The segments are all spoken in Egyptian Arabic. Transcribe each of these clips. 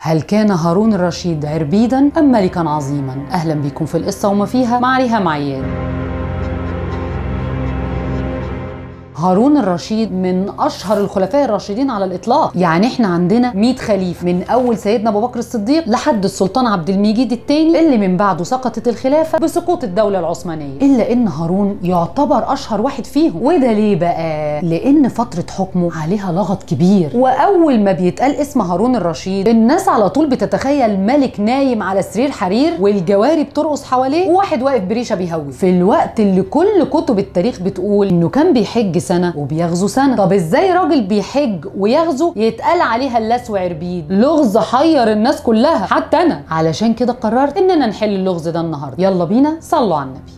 هل كان هارون الرشيد عربيدا أم ملكا عظيما؟ أهلا بكم في القصة وما فيها مع ريهام عياد هارون الرشيد من اشهر الخلفاء الراشدين على الاطلاق يعني احنا عندنا 100 خليفه من اول سيدنا ابو بكر الصديق لحد السلطان عبد المجيد الثاني اللي من بعده سقطت الخلافه بسقوط الدوله العثمانيه الا ان هارون يعتبر اشهر واحد فيهم وده ليه بقى لان فتره حكمه عليها لغط كبير واول ما بيتقال اسم هارون الرشيد الناس على طول بتتخيل ملك نايم على سرير حرير والجواري بترقص حواليه وواحد واقف بريشه بيهوي في الوقت اللي كل كتب التاريخ بتقول انه كان بيحج سنه وبيغزو سنه طب ازاي راجل بيحج ويغزو يتقال عليها اللاس وعربيد لغز حير الناس كلها حتى انا علشان كده قررت اننا نحل اللغز ده النهارده يلا بينا صلوا على النبي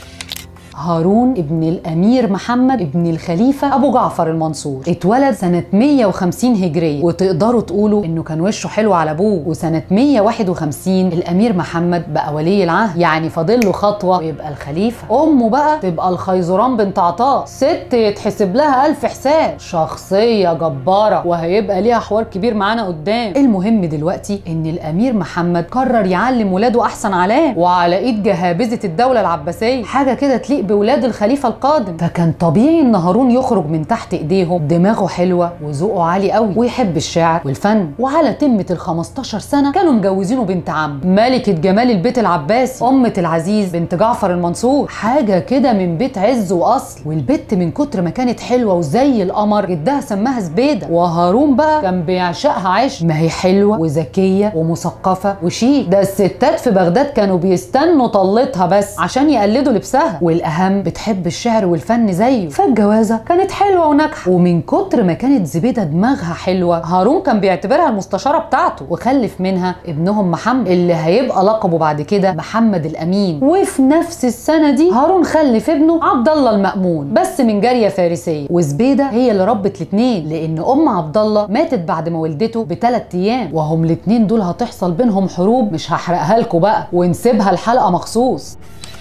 هارون ابن الامير محمد ابن الخليفه ابو جعفر المنصور اتولد سنه 150 هجريه وتقدروا تقولوا انه كان وشه حلو على ابوه وسنه 151 الامير محمد بقى ولي العهد يعني فاضل له خطوه ويبقى الخليفه امه بقى تبقى الخيزران بنت عطاء ست يتحسب لها الف حساب شخصيه جباره وهيبقى ليها حوار كبير معانا قدام المهم دلوقتي ان الامير محمد قرر يعلم ولاده احسن علام وعلى ايد جهابذه الدوله العباسيه حاجه كده تليق بولاد الخليفه القادم فكان طبيعي ان هارون يخرج من تحت ايديهم دماغه حلوه وذوقه عالي قوي ويحب الشعر والفن وعلى تمه ال 15 سنه كانوا مجوزينه بنت عم ملكه جمال البيت العباسي امه العزيز بنت جعفر المنصور حاجه كده من بيت عز واصل والبت من كتر ما كانت حلوه وزي القمر جدها سماها زبيده وهارون بقى كان بيعشقها عشق ما هي حلوه وذكيه ومثقفه وشيك ده الستات في بغداد كانوا بيستنوا طلتها بس عشان يقلدوا لبسها والاهم بتحب الشعر والفن زيه فالجوازه كانت حلوه وناجحه ومن كتر ما كانت زبيده دماغها حلوه هارون كان بيعتبرها المستشاره بتاعته وخلف منها ابنهم محمد اللي هيبقى لقبه بعد كده محمد الامين وفي نفس السنه دي هارون خلف ابنه عبد الله المامون بس من جاريه فارسيه وزبيده هي اللي ربت الاثنين لان ام عبد الله ماتت بعد ما ولدته بثلاث ايام وهم الاثنين دول هتحصل بينهم حروب مش هحرقها لكم بقى ونسيبها الحلقه مخصوص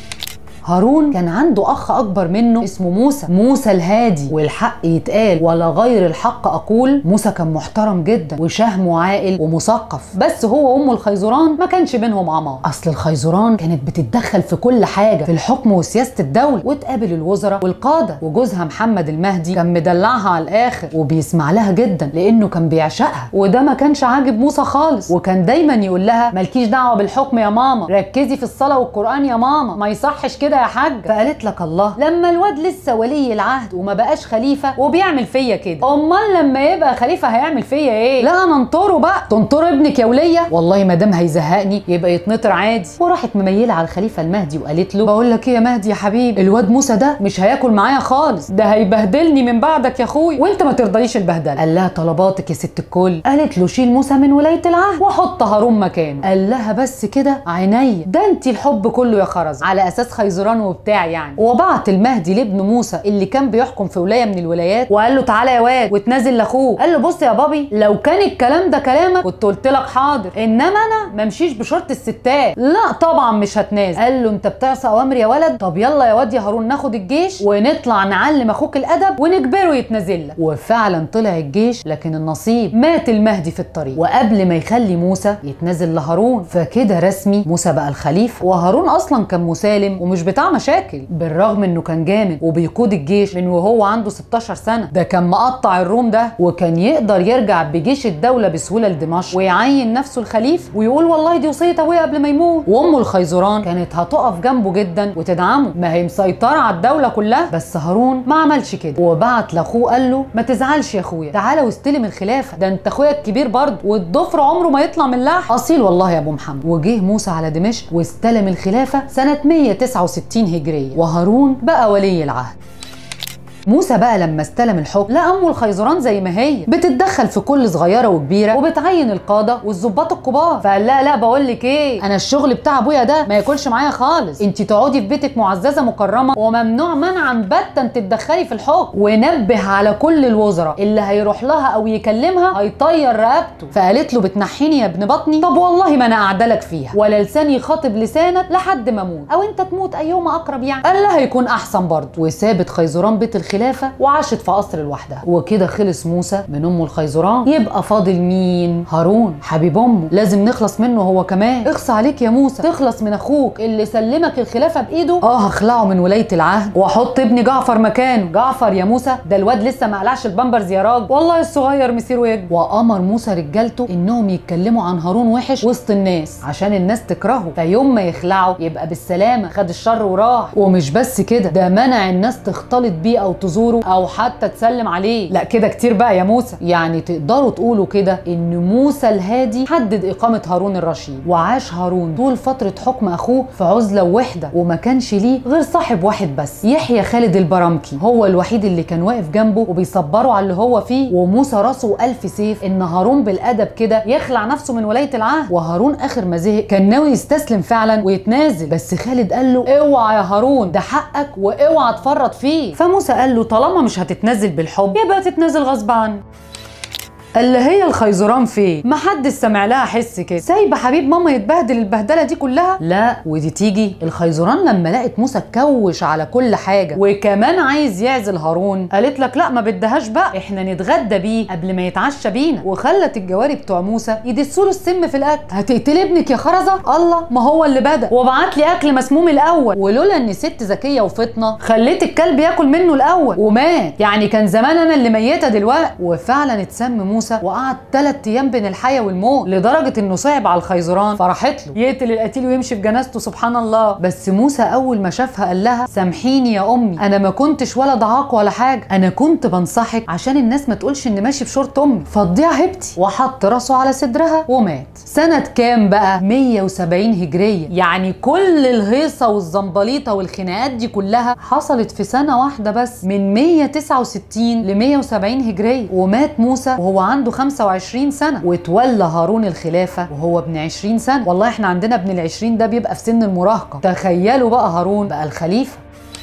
هارون كان عنده اخ اكبر منه اسمه موسى موسى الهادي والحق يتقال ولا غير الحق اقول موسى كان محترم جدا وشهم وعاقل ومثقف بس هو وامه الخيزران ما كانش بينهم عمار اصل الخيزران كانت بتتدخل في كل حاجه في الحكم وسياسه الدوله وتقابل الوزراء والقاده وجوزها محمد المهدي كان مدلعها على الاخر وبيسمع لها جدا لانه كان بيعشقها وده ما كانش عاجب موسى خالص وكان دايما يقول لها مالكيش دعوه بالحكم يا ماما ركزي في الصلاه والقران يا ماما ما يصحش كده كده يا حاج فقالت لك الله لما الواد لسه ولي العهد وما بقاش خليفه وبيعمل فيا كده امال لما يبقى خليفه هيعمل فيا ايه لا انا انطره بقى تنطر ابنك يا وليه والله ما دام هيزهقني يبقى يتنطر عادي وراحت مميله على الخليفه المهدي وقالت له بقول لك ايه يا مهدي يا حبيبي الواد موسى ده مش هياكل معايا خالص ده هيبهدلني من بعدك يا اخوي وانت ما ترضيش البهدله قال لها طلباتك يا ست الكل قالت له شيل موسى من ولايه العهد وحط هارون مكانه قال لها بس كده عينيا ده انت الحب كله يا خرز على اساس خيزران وبتاع يعني وبعت المهدي لابن موسى اللي كان بيحكم في ولايه من الولايات وقال له تعالى يا واد وتنازل لاخوه قال له بص يا بابي لو كان الكلام ده كلامك كنت قلت لك حاضر انما انا ما امشيش بشرط الستات لا طبعا مش هتنازل قال له انت بتعصى اوامر يا ولد طب يلا يا واد يا هارون ناخد الجيش ونطلع نعلم اخوك الادب ونجبره يتنازل لك وفعلا طلع الجيش لكن النصيب مات المهدي في الطريق وقبل ما يخلي موسى يتنازل لهارون فكده رسمي موسى بقى الخليفه وهارون اصلا كان مسالم ومش بتاع مشاكل بالرغم انه كان جامد وبيقود الجيش من وهو عنده 16 سنه ده كان مقطع الروم ده وكان يقدر يرجع بجيش الدوله بسهوله لدمشق ويعين نفسه الخليفه ويقول والله دي وصيه ابويا قبل ما يموت وامه الخيزران كانت هتقف جنبه جدا وتدعمه ما هي مسيطره على الدوله كلها بس هارون ما عملش كده وبعت لاخوه قال له ما تزعلش يا اخويا تعالى واستلم الخلافه ده انت اخويا الكبير برضه والضفر عمره ما يطلع من لحم اصيل والله يا ابو محمد وجه موسى على دمشق واستلم الخلافه سنه 169 هجريه وهارون بقى ولي العهد موسى بقى لما استلم الحكم لقى امه الخيزران زي ما هي بتتدخل في كل صغيره وكبيره وبتعين القاده والظباط الكبار فقال لها لا بقول لك ايه انا الشغل بتاع ابويا ده ما ياكلش معايا خالص انت تقعدي في بيتك معززه مكرمه وممنوع منعا باتا تتدخلي في الحكم ونبه على كل الوزراء اللي هيروح لها او يكلمها هيطير رقبته فقالت له بتنحيني يا ابن بطني طب والله ما انا قاعده لك فيها ولا لساني خاطب لسانك لحد ما اموت او انت تموت ايهما اقرب يعني قال لها هيكون احسن برضه وسابت خيزران بيت الخ الخلافه وعاشت في قصر لوحدها وكده خلص موسى من امه الخيزران يبقى فاضل مين هارون حبيب امه لازم نخلص منه هو كمان اخص عليك يا موسى تخلص من اخوك اللي سلمك الخلافه بايده اه هخلعه من ولايه العهد واحط ابني جعفر مكانه جعفر يا موسى ده الواد لسه ما قلعش البامبرز يا راجل والله الصغير مسيره يكبر وامر موسى رجالته انهم يتكلموا عن هارون وحش وسط الناس عشان الناس تكرهه فيوم ما يخلعه يبقى بالسلامه خد الشر وراح ومش بس كده ده منع الناس تختلط بيه او تزوره او حتى تسلم عليه لا كده كتير بقى يا موسى يعني تقدروا تقولوا كده ان موسى الهادي حدد اقامه هارون الرشيد وعاش هارون طول فتره حكم اخوه في عزله ووحده وما كانش ليه غير صاحب واحد بس يحيى خالد البرامكي هو الوحيد اللي كان واقف جنبه وبيصبره على اللي هو فيه وموسى راسه ألف سيف ان هارون بالادب كده يخلع نفسه من ولايه العهد وهارون اخر ما زهق كان ناوي يستسلم فعلا ويتنازل بس خالد قال له اوعى يا هارون ده حقك واوعى تفرط فيه فموسى قال له طالما مش هتتنازل بالحب يبقى تتنازل غصب عنك اللي هي الخيزران فين محدش سمع لها حس كده سايبه حبيب ماما يتبهدل البهدله دي كلها لا ودي تيجي الخيزران لما لقت موسى اتكوش على كل حاجه وكمان عايز يعزل هارون قالت لك لا ما بدهاش بقى احنا نتغدى بيه قبل ما يتعشى بينا وخلت الجواري بتوع موسى يدسوا له السم في الاكل هتقتل ابنك يا خرزه الله ما هو اللي بدا وبعت لي اكل مسموم الاول ولولا ان ست ذكيه وفطنه خليت الكلب ياكل منه الاول ومات يعني كان زمان انا اللي ميته دلوقتي وفعلا اتسم موسى وقعد ثلاث ايام بين الحياه والموت لدرجه انه صعب على الخيزران فراحت له يقتل القتيل ويمشي في جنازته سبحان الله بس موسى اول ما شافها قال لها سامحيني يا امي انا ما كنتش ولا ضعاك ولا حاجه انا كنت بنصحك عشان الناس ما تقولش ان ماشي بشورت امي فتضيع هبتي وحط راسه على صدرها ومات سنه كام بقى 170 هجريه يعني كل الهيصه والزنبليطه والخناقات دي كلها حصلت في سنه واحده بس من 169 ل 170 هجريه ومات موسى وهو عنده 25 سنه وتولى هارون الخلافه وهو ابن 20 سنه والله احنا عندنا ابن ال 20 ده بيبقى في سن المراهقه تخيلوا بقى هارون بقى الخليفه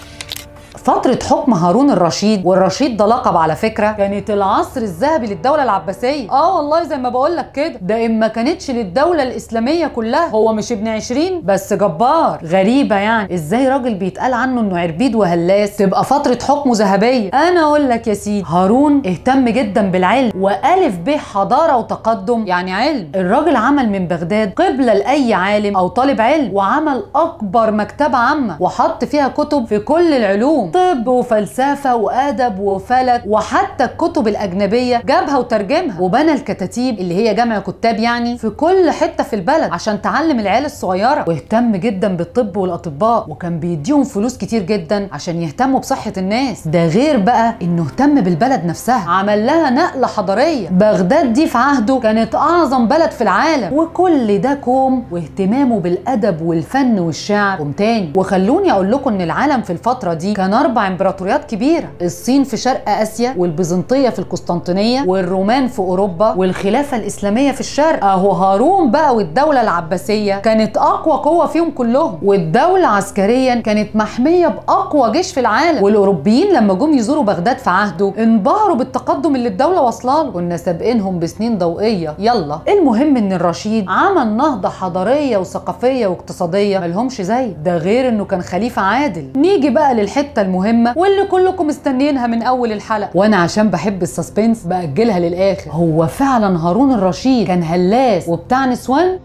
فترة حكم هارون الرشيد والرشيد ده لقب على فكرة كانت العصر الذهبي للدولة العباسية اه والله زي ما بقول لك كده ده إن ما كانتش للدولة الإسلامية كلها هو مش ابن عشرين بس جبار غريبة يعني ازاي راجل بيتقال عنه انه عربيد وهلاس تبقى فترة حكمه ذهبية انا اقول لك يا سيدي هارون اهتم جدا بالعلم والف به حضارة وتقدم يعني علم الراجل عمل من بغداد قبلة لأي عالم او طالب علم وعمل اكبر مكتبة عامة وحط فيها كتب في كل العلوم طب وفلسفة وأدب وفلك وحتى الكتب الأجنبية جابها وترجمها وبنى الكتاتيب اللي هي جمع كتاب يعني في كل حتة في البلد عشان تعلم العيال الصغيرة واهتم جدا بالطب والأطباء وكان بيديهم فلوس كتير جدا عشان يهتموا بصحة الناس ده غير بقى إنه اهتم بالبلد نفسها عمل لها نقلة حضارية بغداد دي في عهده كانت أعظم بلد في العالم وكل ده كوم واهتمامه بالأدب والفن والشعر قوم تاني وخلوني أقول لكم إن العالم في الفترة دي كان أربع إمبراطوريات كبيرة الصين في شرق آسيا والبيزنطية في القسطنطينية والرومان في أوروبا والخلافة الإسلامية في الشرق أهو هارون بقى والدولة العباسية كانت أقوى قوة فيهم كلهم والدولة عسكريا كانت محمية بأقوى جيش في العالم والأوروبيين لما جم يزوروا بغداد في عهده انبهروا بالتقدم اللي الدولة واصله له كنا سابقينهم بسنين ضوئية يلا المهم إن الرشيد عمل نهضة حضارية وثقافية واقتصادية ملهمش زي ده غير إنه كان خليفة عادل نيجي بقى للحتة المهمة واللي كلكم مستنيينها من أول الحلقة وأنا عشان بحب السسبنس بأجلها للآخر هو فعلا هارون الرشيد كان هلاس وبتاع نسوان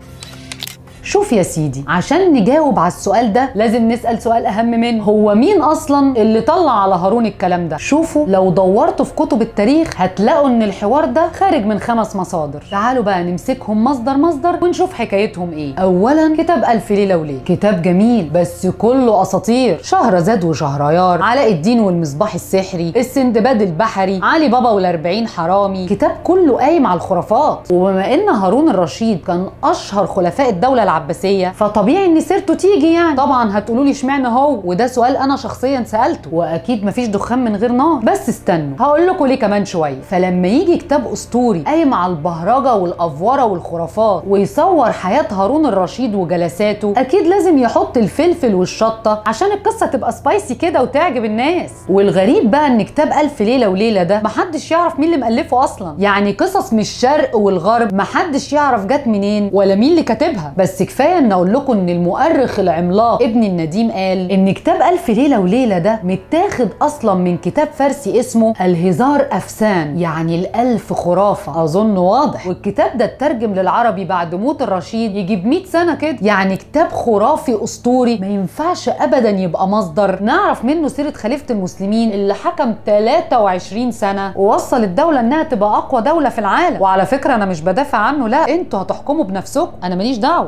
شوف يا سيدي عشان نجاوب على السؤال ده لازم نسأل سؤال أهم منه هو مين أصلا اللي طلع على هارون الكلام ده شوفوا لو دورتوا في كتب التاريخ هتلاقوا إن الحوار ده خارج من خمس مصادر تعالوا بقى نمسكهم مصدر مصدر ونشوف حكايتهم إيه أولا كتاب ألف ليلة وليلة كتاب جميل بس كله أساطير شهرزاد وشهريار علاء الدين والمصباح السحري السندباد البحري علي بابا والأربعين حرامي كتاب كله قايم على الخرافات وبما إن هارون الرشيد كان أشهر خلفاء الدولة العباسيه فطبيعي ان سيرته تيجي يعني طبعا هتقولوا لي اشمعنى هو وده سؤال انا شخصيا سالته واكيد مفيش دخان من غير نار بس استنوا هقول لكم ليه كمان شويه فلما يجي كتاب اسطوري قايم على البهرجه والافوره والخرافات ويصور حياه هارون الرشيد وجلساته اكيد لازم يحط الفلفل والشطه عشان القصه تبقى سبايسي كده وتعجب الناس والغريب بقى ان كتاب الف ليله وليله ده محدش يعرف مين اللي مؤلفه اصلا يعني قصص من الشرق والغرب محدش يعرف جت منين ولا مين اللي كاتبها بس كفايه ان اقول لكم ان المؤرخ العملاق ابن النديم قال ان كتاب الف ليله وليله ده متاخد اصلا من كتاب فارسي اسمه الهزار افسان يعني الالف خرافه اظن واضح والكتاب ده اترجم للعربي بعد موت الرشيد يجي ب 100 سنه كده يعني كتاب خرافي اسطوري ما ينفعش ابدا يبقى مصدر نعرف منه سيره خليفه المسلمين اللي حكم 23 سنه ووصل الدوله انها تبقى اقوى دوله في العالم وعلى فكره انا مش بدافع عنه لا انتوا هتحكموا بنفسكم انا ماليش دعوه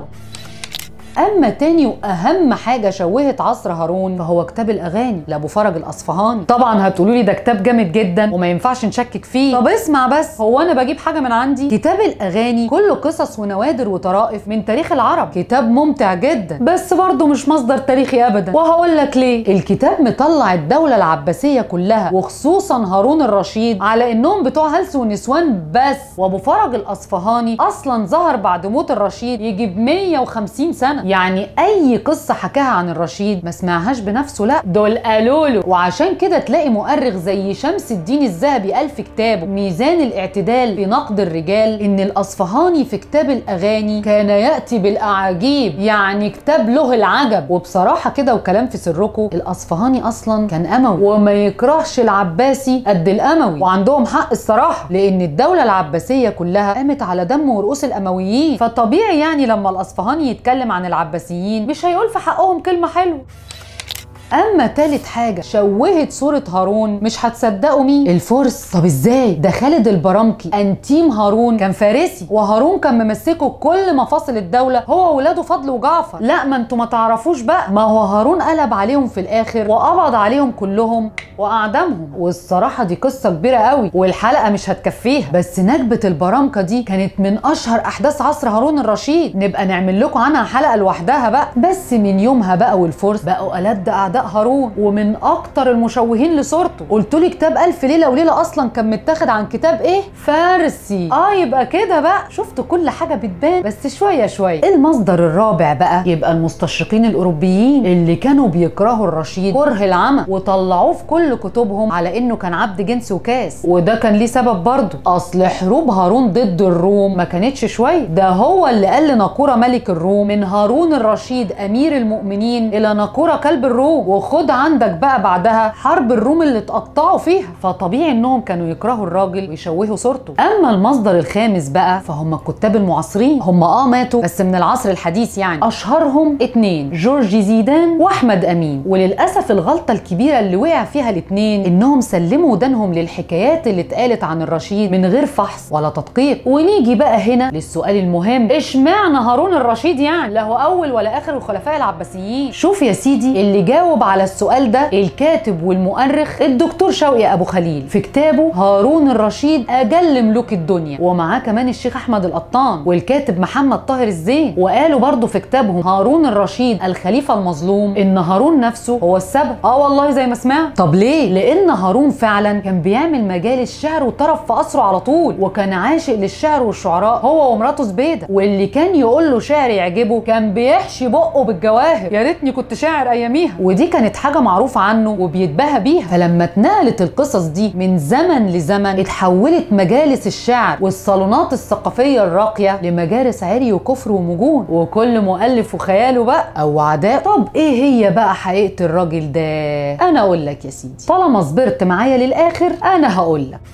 اما تاني واهم حاجه شوهت عصر هارون فهو كتاب الاغاني لابو فرج الاصفهاني طبعا هتقولوا لي ده كتاب جامد جدا وما ينفعش نشكك فيه طب اسمع بس هو انا بجيب حاجه من عندي كتاب الاغاني كله قصص ونوادر وطرائف من تاريخ العرب كتاب ممتع جدا بس برضه مش مصدر تاريخي ابدا وهقول لك ليه الكتاب مطلع الدوله العباسيه كلها وخصوصا هارون الرشيد على انهم بتوع هلس ونسوان بس وابو فرج الاصفهاني اصلا ظهر بعد موت الرشيد يجي ب 150 سنه يعني اي قصه حكاها عن الرشيد ما سمعهاش بنفسه لا دول قالوا له وعشان كده تلاقي مؤرخ زي شمس الدين الذهبي الف كتابه ميزان الاعتدال في نقد الرجال ان الاصفهاني في كتاب الاغاني كان ياتي بالاعاجيب يعني كتاب له العجب وبصراحه كده وكلام في سركم الاصفهاني اصلا كان اموي وما يكرهش العباسي قد الاموي وعندهم حق الصراحه لان الدوله العباسيه كلها قامت على دم ورؤوس الامويين فطبيعي يعني لما الاصفهاني يتكلم عن العباسيين مش هيقول في حقهم كلمه حلوه اما تالت حاجه شوهت صوره هارون مش هتصدقوا مين الفرس طب ازاي ده خالد البرامكي انتيم هارون كان فارسي وهارون كان ممسكه كل مفاصل الدوله هو وولاده فضل وجعفر لا ما انتوا ما تعرفوش بقى ما هو هارون قلب عليهم في الاخر وقبض عليهم كلهم واعدمهم والصراحه دي قصه كبيره قوي والحلقه مش هتكفيها بس نكبه البرامكه دي كانت من اشهر احداث عصر هارون الرشيد نبقى نعمل لكم عنها حلقه لوحدها بقى بس من يومها بقى والفرس بقوا ألد اعداء هارون ومن اكتر المشوهين لصورته قلت لي كتاب الف ليله وليله اصلا كان متاخد عن كتاب ايه فارسي اه يبقى كده بقى شفت كل حاجه بتبان بس شويه شويه المصدر الرابع بقى يبقى المستشرقين الاوروبيين اللي كانوا بيكرهوا الرشيد كره العمى وطلعوه في كل كتبهم على انه كان عبد جنس وكاس وده كان ليه سبب برضه اصل حروب هارون ضد الروم ما كانتش شويه ده هو اللي قال لناقوره ملك الروم من هارون الرشيد امير المؤمنين الى ناقوره كلب الروم وخد عندك بقى بعدها حرب الروم اللي اتقطعوا فيها فطبيعي انهم كانوا يكرهوا الراجل ويشوهوا صورته اما المصدر الخامس بقى فهم الكتاب المعاصرين هم اه ماتوا بس من العصر الحديث يعني اشهرهم اتنين جورج زيدان واحمد امين وللاسف الغلطه الكبيره اللي وقع فيها الاتنين انهم سلموا ودانهم للحكايات اللي اتقالت عن الرشيد من غير فحص ولا تدقيق ونيجي بقى هنا للسؤال المهم اشمعنى هارون الرشيد يعني لا هو اول ولا اخر الخلفاء العباسيين شوف يا سيدي اللي جاوب على السؤال ده الكاتب والمؤرخ الدكتور شوقي ابو خليل في كتابه هارون الرشيد اجل ملوك الدنيا ومعاه كمان الشيخ احمد القطان والكاتب محمد طاهر الزين وقالوا برضه في كتابهم هارون الرشيد الخليفه المظلوم ان هارون نفسه هو السبب اه والله زي ما سمعت طب ليه لان هارون فعلا كان بيعمل مجالس شعر وطرب في قصره على طول وكان عاشق للشعر والشعراء هو ومراته زبيده واللي كان يقول له شعر يعجبه كان بيحشي بقه بالجواهر يا ريتني كنت شاعر اياميها ودي كانت حاجه معروفه عنه وبيتباهى بيها فلما اتنقلت القصص دي من زمن لزمن اتحولت مجالس الشعر والصالونات الثقافيه الراقيه لمجالس عري وكفر ومجون وكل مؤلف وخياله بقى او عداء طب ايه هي بقى حقيقه الراجل ده انا اقول لك يا سيدي طالما صبرت معايا للاخر انا هقول لك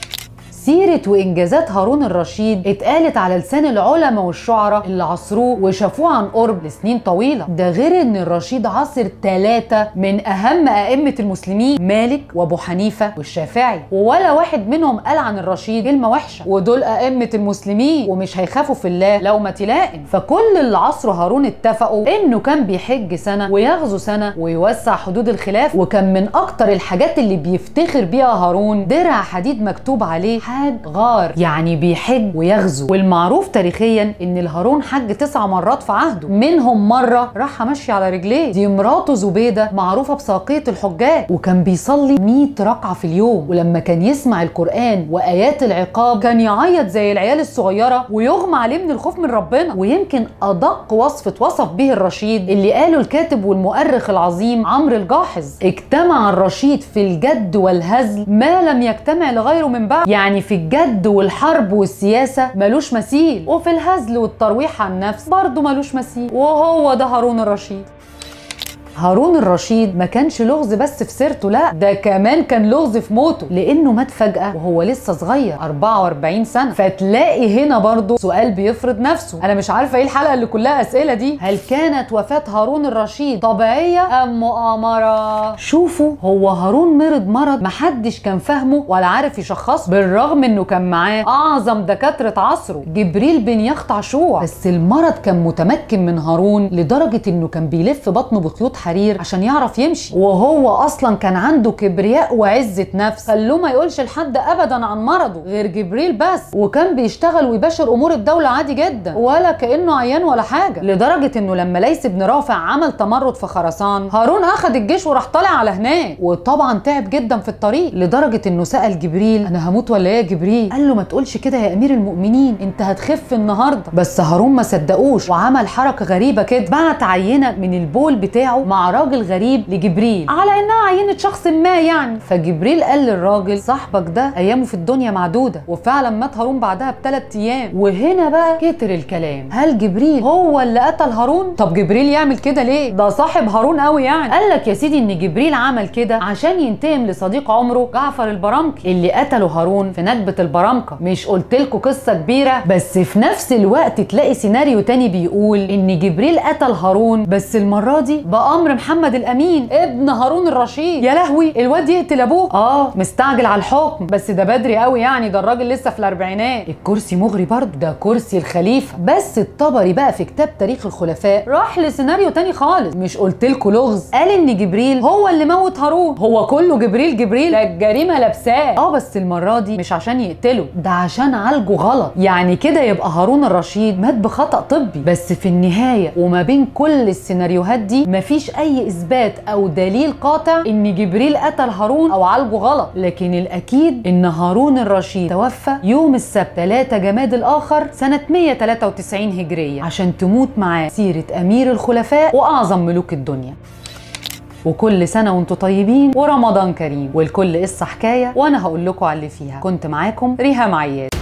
سيرة وإنجازات هارون الرشيد اتقالت على لسان العلماء والشعراء اللي عصروه وشافوه عن قرب لسنين طويلة ده غير إن الرشيد عاصر ثلاثة من أهم أئمة المسلمين مالك وأبو حنيفة والشافعي ولا واحد منهم قال عن الرشيد كلمة وحشة ودول أئمة المسلمين ومش هيخافوا في الله لومة لائم فكل اللي عصروا هارون اتفقوا إنه كان بيحج سنة ويغزو سنة ويوسع حدود الخلاف وكان من أكتر الحاجات اللي بيفتخر بيها هارون درع حديد مكتوب عليه حاج غار يعني بيحج ويغزو والمعروف تاريخيا ان الهارون حج تسع مرات في عهده منهم مره راح ماشي على رجليه دي مراته زبيده معروفه بساقيه الحجاج وكان بيصلي 100 ركعه في اليوم ولما كان يسمع القران وايات العقاب كان يعيط زي العيال الصغيره ويغمى عليه من الخوف من ربنا ويمكن ادق وصف اتوصف به الرشيد اللي قاله الكاتب والمؤرخ العظيم عمرو الجاحظ اجتمع الرشيد في الجد والهزل ما لم يجتمع لغيره من بعد يعني في الجد والحرب والسياسه ملوش مثيل وفي الهزل والترويح عن النفس برضه ملوش مثيل وهو ده هارون الرشيد هارون الرشيد ما كانش لغز بس في سيرته لا ده كمان كان لغز في موته لانه مات فجأة وهو لسه صغير 44 سنة فتلاقي هنا برضو سؤال بيفرض نفسه انا مش عارفة ايه الحلقة اللي كلها اسئلة دي هل كانت وفاة هارون الرشيد طبيعية ام مؤامرة شوفوا هو هارون مرض مرض محدش كان فاهمه ولا عارف يشخصه بالرغم انه كان معاه اعظم دكاترة عصره جبريل بن يخت عاشوع بس المرض كان متمكن من هارون لدرجة انه كان بيلف بطنه بخيوط حرير عشان يعرف يمشي وهو اصلا كان عنده كبرياء وعزه نفس خلوه ما يقولش لحد ابدا عن مرضه غير جبريل بس وكان بيشتغل ويباشر امور الدوله عادي جدا ولا كانه عيان ولا حاجه لدرجه انه لما ليس بن رافع عمل تمرد في خراسان هارون اخذ الجيش وراح طالع على هناك وطبعا تعب جدا في الطريق لدرجه انه سال جبريل انا هموت ولا ايه يا جبريل قال له ما تقولش كده يا امير المؤمنين انت هتخف النهارده بس هارون ما صدقوش وعمل حركه غريبه كده بعت عينه من البول بتاعه مع راجل غريب لجبريل على انها عينه شخص ما يعني فجبريل قال للراجل صاحبك ده ايامه في الدنيا معدوده وفعلا مات هارون بعدها بثلاث ايام وهنا بقى كتر الكلام هل جبريل هو اللي قتل هارون طب جبريل يعمل كده ليه ده صاحب هارون قوي يعني قال لك يا سيدي ان جبريل عمل كده عشان ينتقم لصديق عمره جعفر البرامكي اللي قتله هارون في نكبه البرامكه مش قلت لكم قصه كبيره بس في نفس الوقت تلاقي سيناريو تاني بيقول ان جبريل قتل هارون بس المره دي بامر محمد الامين ابن هارون الرشيد يا لهوي الواد يقتل ابوه اه مستعجل على الحكم بس ده بدري قوي يعني ده الراجل لسه في الاربعينات الكرسي مغري برضه ده كرسي الخليفه بس الطبري بقى في كتاب تاريخ الخلفاء راح لسيناريو تاني خالص مش قلت لكم لغز قال ان جبريل هو اللي موت هارون هو كله جبريل جبريل ده الجريمه لابساه اه بس المره دي مش عشان يقتله ده عشان عالجه غلط يعني كده يبقى هارون الرشيد مات بخطا طبي بس في النهايه وما بين كل السيناريوهات دي مفيش اي اثبات او دليل قاطع ان جبريل قتل هارون او عالجه غلط لكن الاكيد ان هارون الرشيد توفى يوم السبت 3 جماد الاخر سنه 193 هجريه عشان تموت معاه سيره امير الخلفاء واعظم ملوك الدنيا وكل سنة وانتم طيبين ورمضان كريم والكل قصة حكاية وانا هقول لكم على اللي فيها كنت معاكم ريهام عياد